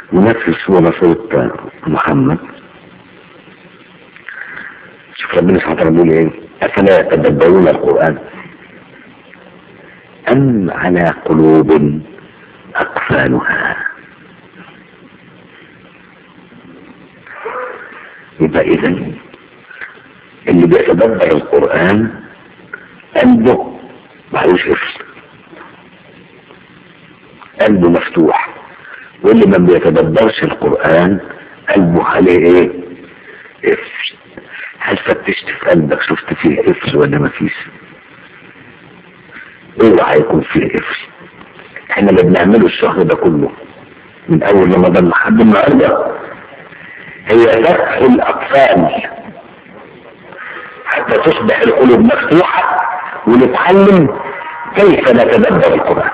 ونفس الصورة صورة محمد شوف ربنا سبحانه وتعالى بيقول ايه افلا يتدبرون القرآن ام على قلوب اقفالها يبقى اذا اللي بيتدبر القرآن قلبه معلوش قفل قلبه مفتوح واللي ما بيتدبرش القرآن قلبه عليه ايه قفل هل فتشت في قلبك شفت فيه قفل ولا ما فيش اوعى يكون فيه قفل احنا اللي بنعمله الشهر ده كله من اول رمضان لحد النهارده هي فتح الاطفال حتى تصبح القلوب مفتوحة ونتعلم كيف نتدبر القرآن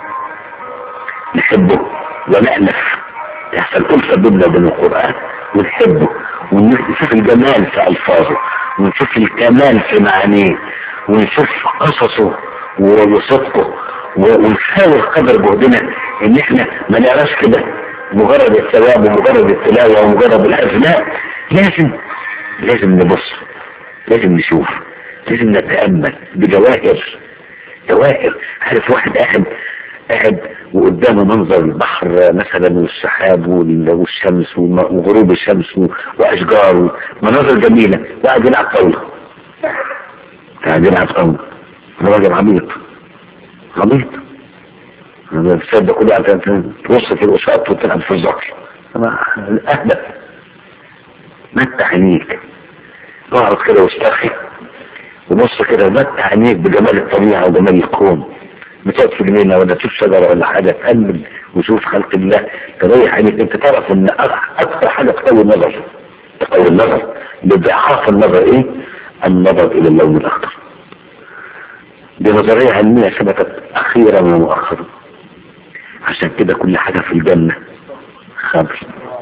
نحبه ونألف يحصل ألفة بيننا وبين القرآن ونحبه ونشوف الجمال في ألفاظه ونشوف الكمال في معانيه ونشوف قصصه وصدقه ونحاول قدر جهدنا ان احنا ما نقراش كده مجرد الثواب ومجرد التلاوة ومجرد الأثناء لازم لازم نبص لازم نشوف لازم نتأمل بجواهر جواهر عارف واحد قاعد قاعد وقدامه منظر البحر مثلا والسحاب والشمس وغروب الشمس واشجار مناظر جميلة وقاعد يلعب طاولة قاعد يلعب طاولة انا راجل عميق عميق السيد ده كله قاعد تبص في الأساط وتلعب في الزقر اهدى متع عينيك اقعد كده واسترخي وبص كده ومتع عينيك بجمال الطبيعة وجمال الكون بتقعد في جنينة ولا تشوف شجرة ولا حاجة تأمل وشوف خلق الله تريح عينيك انت تعرف ان اكثر حاجة تقوي النظر تقوي النظر بضعاف النظر ايه النظر الى اللون الاخضر دي نظرية علمية ثبتت اخيرا ومؤخرا عشان كده كل حاجة في الجنة خمر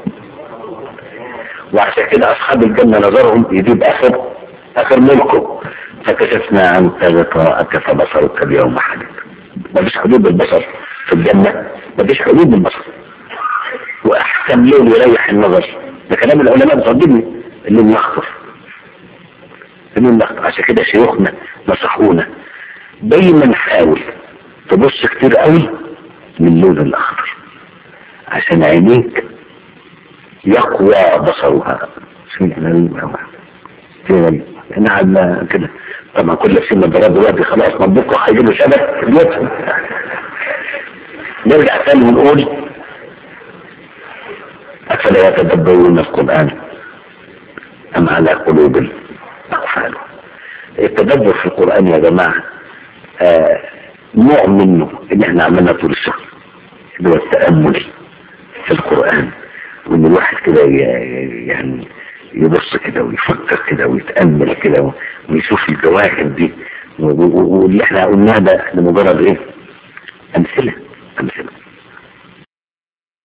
وعشان كده اصحاب الجنة نظرهم يجيب اخر اخر ملكه فكشفنا عنك غطاءك فبصرك اليوم حديد مفيش حدود بالبصر في الجنة مفيش حدود بالبصر واحسن لون يريح النظر ده كلام العلماء بتقدمني اللون الاخضر اللون الاخضر عشان كده شيوخنا نصحونا دايما حاول تبص كتير قوي للون الاخضر عشان عينيك يقوى بصرها شيء غريب قوي شيء غريب احنا قعدنا كده طبعا كل لابسين نظارات دلوقتي خلاص من بكره هيجيبوا شبك في بيوتهم نرجع تاني ونقول افلا يتدبرون القران ام على قلوب اقفالها التدبر في القران يا جماعه آه نوع منه اللي احنا عملناه طول الشهر اللي هو التامل في القران وان الواحد كده يعني يبص كده ويفكر كده ويتأمل كده ويشوف الجواهر دي واللي احنا قلناه ده احنا مجرد ايه امثلة امثلة